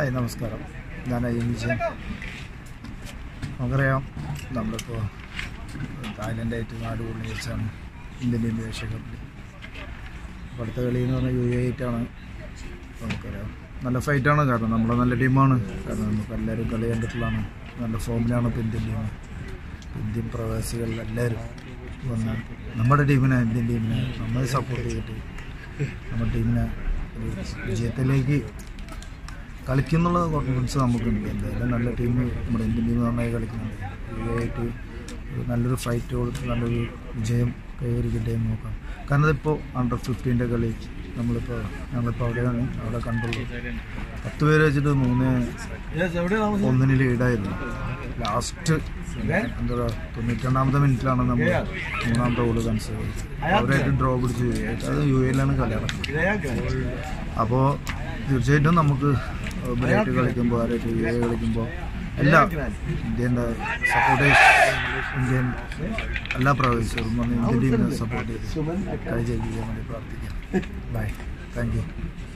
hi നമസ്കാരം ഞാൻ അയ്യമിച്ചൻ നമുക്കറിയാം നമ്മളിപ്പോൾ തായ്ലൻഡായിട്ട് നാട് കൊള്ളി വെച്ചാണ് ഇന്ത്യൻ ടീം ഏഷ്യ കപ്പിൽ അപ്പോൾ അടുത്ത കളി എന്ന് പറഞ്ഞാൽ യു എ ആയിട്ടാണ് നമുക്കറിയാം നല്ല ഫൈറ്റാണ് കാരണം നമ്മുടെ നല്ല ടീമാണ് കാരണം നമുക്ക് എല്ലാവരും കളി കണ്ടിട്ടുള്ളതാണ് നല്ല ഫോമിലാണ് ഇപ്പോൾ ഇന്ത്യൻ ടീം ഇന്ത്യൻ പ്രവാസികൾ എല്ലാവരും വന്ന് നമ്മുടെ ടീമിനെ ഇന്ത്യൻ ടീമിനെ നന്നായി സപ്പോർട്ട് ചെയ്തിട്ട് നമ്മുടെ ടീമിനെ ഒരു വിജയത്തിലേക്ക് കളിക്കുന്നുള്ള കോൺഫിഡൻസ് നമുക്കുണ്ട് എന്തായാലും നല്ല ടീം നമ്മുടെ ഇന്ത്യൻ ടീം നന്നായി കളിക്കുന്നുണ്ട് ആയിട്ട് ഒരു നല്ലൊരു ഫൈറ്റ് കൊടുത്ത് നല്ലൊരു വിജയം കൈവരിക്കട്ടെ എന്ന് നോക്കാം കാരണം ഇതിപ്പോൾ അണ്ടർ ഫിഫ്റ്റീൻ്റെ കളി നമ്മളിപ്പോൾ ഞങ്ങളിപ്പോൾ അവിടെയാണ് അവിടെ കണ്ടുള്ളൂ പത്ത് പേര് വെച്ചിട്ട് മൂന്ന് ഒന്നിന് ലീഡായിരുന്നു ലാസ്റ്റ് എന്താ പറയുക തൊണ്ണൂറ്റിരണ്ടാമത്തെ മിനിറ്റിലാണ് നമ്മൾ മൂന്നാമത്തെ ഗോള് കൺസിഡർ ചെയ്തത് അവരായിട്ട് ഡ്രോ പിടിച്ച് അത് യു എയിലാണ് കളി നടക്കുന്നത് അപ്പോൾ തീർച്ചയായിട്ടും നമുക്ക് ഇവരായിട്ട് കളിക്കുമ്പോൾ ആരായിട്ട് യു എ കളിക്കുമ്പോൾ എല്ലാ ഇന്ത്യൻ്റെ സപ്പോർട്ടേഴ്സ് ഇന്ത്യൻ എല്ലാ പ്രവാസികളും വന്ന് ഇന്ത്യൻ ടീമിനെ സപ്പോർട്ട് ചെയ്ത് കളി ജയിക്കാൻ വേണ്ടി പ്രാർത്ഥിക്കാം ബൈ താങ്ക് യു